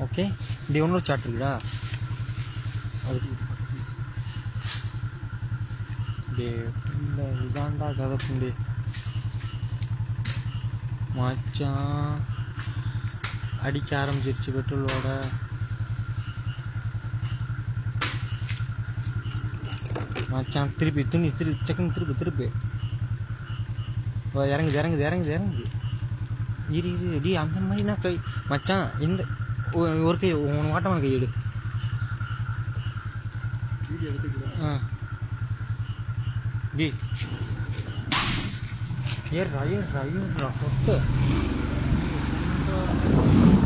okay இப்படி இன்னொரு chat இருக்குடா அது டே இந்த இதாண்டா கதை புண்டு மச்சான் அடிக்க ஆரம்பிச்சிருச்சு பெட்ரோலோட மச்சான் திருப்பி துணி திருப்பி டக்குன்னு திருப்பி திருப்பி ஓ, இறங்குது இறங்குது இறங்குது இறங்குது இரு இரு டி அந்த மாதிரினா கை மச்சான் இந்த ஒ- ஒரு கை உன் வாட்டமான கை எடு வீடியோ எடுத்துக்கிறேன் ஆ டி ஏறுறா ஏறுறா ஏறுறா சொட்டு